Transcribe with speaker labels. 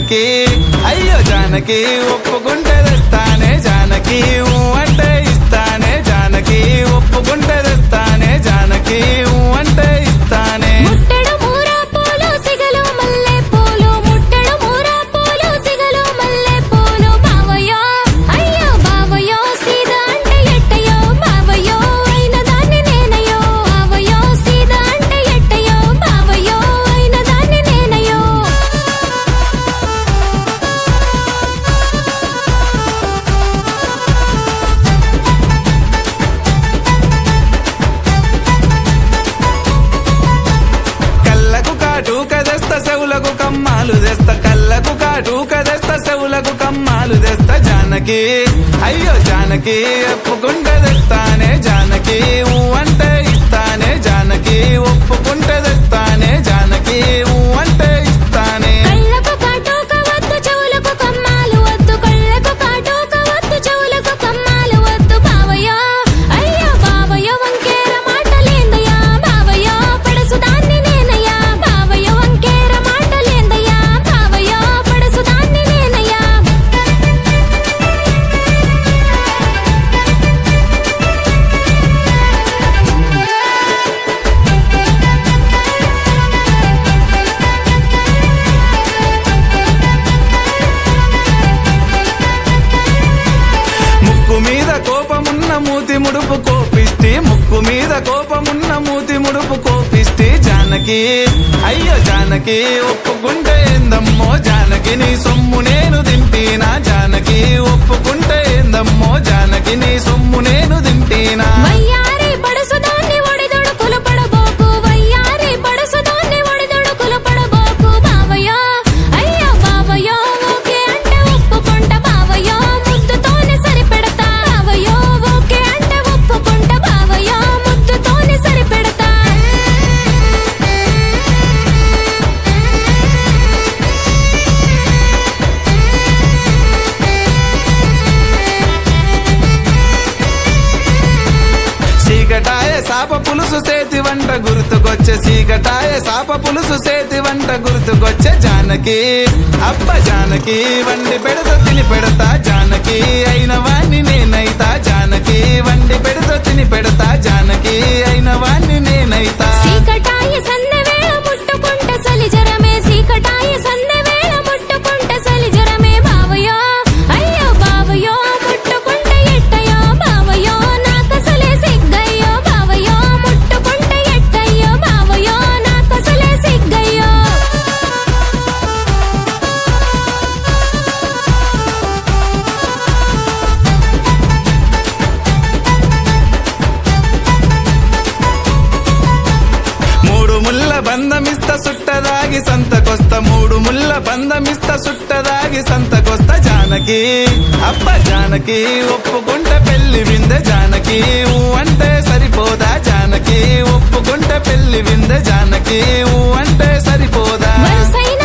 Speaker 1: జానకి అయ్యో జానకి ఒప్పుకుంటే తెస్తానే జానకి ఊ అంటే ఇస్తానే జానకి ఒప్పుకుంటే తెస్తానే జానకి ఊ అంటే ఇస్తానే
Speaker 2: ముట్టెడు మూరా పూలు సిగలు మల్లె పూలు ముట్టెడు మూరా పూలు సిగలు మల్లె పూలు బావయ్యో అయ్యో బావయ్యో సీదా అంటే ఎట్టయ్యో బావయ్యో అయిన దాన్ని నేనయ్యో బావయ్యో సీదా అంటే ఎట్టయ్యో బావయ్యో అయిన దాన్ని నేనయ్యో
Speaker 1: కళ్ళకు కాటు కదెస్త సెవులకు కమ్మాలు తెస్త కళ్ళకు కాటు కదెస్త సెవులకు కమ్మాలు తెస్త జానకి అయ్యో జానకి ఒప్పుకుంటే తెస్తానే జానకి ఊ అంటే ఇస్తానే జానకి ఒప్పుకుంటే తెస్తానే జానకి ఊ అంటే ఇస్తానే
Speaker 2: కళ్ళకు కాటుక వద్దు చెవులకు కమ్మాలు వద్దు కళ్ళకు కాటుక వద్దు చెవులకు కమ్మాలు వద్దు బావయ్యో అయ్యో బావయ్యో వంకేర మాటలేందయ్యా బావయ్యో పడసు దాన్ని నేనయ్యా బావయ్యో వంకేర మాటలేందయ్యా బావయ్యో పడసు దాన్ని నేనయ్యా
Speaker 1: ముక్కు మీద కోపమున్న మూతి ముడుపు కోపిస్తే ముక్కు మీద కోపమున్న మూతి ముడుపు కోపిస్తే జానకి అయ్యో జానకి ఒప్పుకుంటే ఏందమ్మో జానకి నీ సొమ్ము నేను తింటీనా జానకి ఒప్పుకుంటే ఏందమ్మో జానకి నీ సొమ్ము నేను తింటీనా
Speaker 2: వయ్యారి పడసు దాన్ని ఒడిదొడుకులు పడబోకు వయ్యారి పడసు దాన్ని ఒడిదొడుకులు పడబోకు బావయ్యో అయ్యో బావయ్యో ఓకే అంటే ఒప్పుకుంట బావయ్యో ముద్దుతోనే సరిపెడతా బావయ్యో ఓకే అంటే ఒప్పుకుంట బావయ్యో ముద్దుతోనే సరిపెడతా
Speaker 1: సీకటాయ సాప పులుసు సేతి వంట గుర్తుకొచ్చే సీకటాయ సాప పులుసు సేతి వంట గుర్తుకొచ్చే జానకి అబ్బ జానకి వండి పెడత తిని పెడతా జానకి అయిన వాణ్ణి నేనైతా జానకి వండి పెడత తిని పెడతా జానకి అయిన వాణ్ణి నేనైతా
Speaker 2: సీకటాయ సందెవేళ ముట్టుకుంట సలిజరమే సీకటాయ సందెవేళ ముట్టుకుంట సలిజరమే బావయ్యో అయ్యో బావయ్యో ముట్టుకుంట ఎట్టయ్యో బావయ్యో నాకసలే సిగ్గయ్యో బావయ్యో ముట్టుకుంట ఎట్టయ్యో బావయ్యో నాకసలే సిగ్గయ్యో
Speaker 1: మూడు ముళ్ళ బంధమిస్త సుట్టదాగి సంతకొస్త మూడు ముళ్ళ బంధమిస్త సుట్టదాగి సంతకొస్త జానకి అబ్బ జానకి ఒప్పుకుంటే పెళ్లి విందె జానకి ఊ అంటే సరిపోదా జానకి ఒప్పుకుంటే పెళ్లి విందె జానకి ఊ అంటే సరిపోదా
Speaker 2: వరుసైన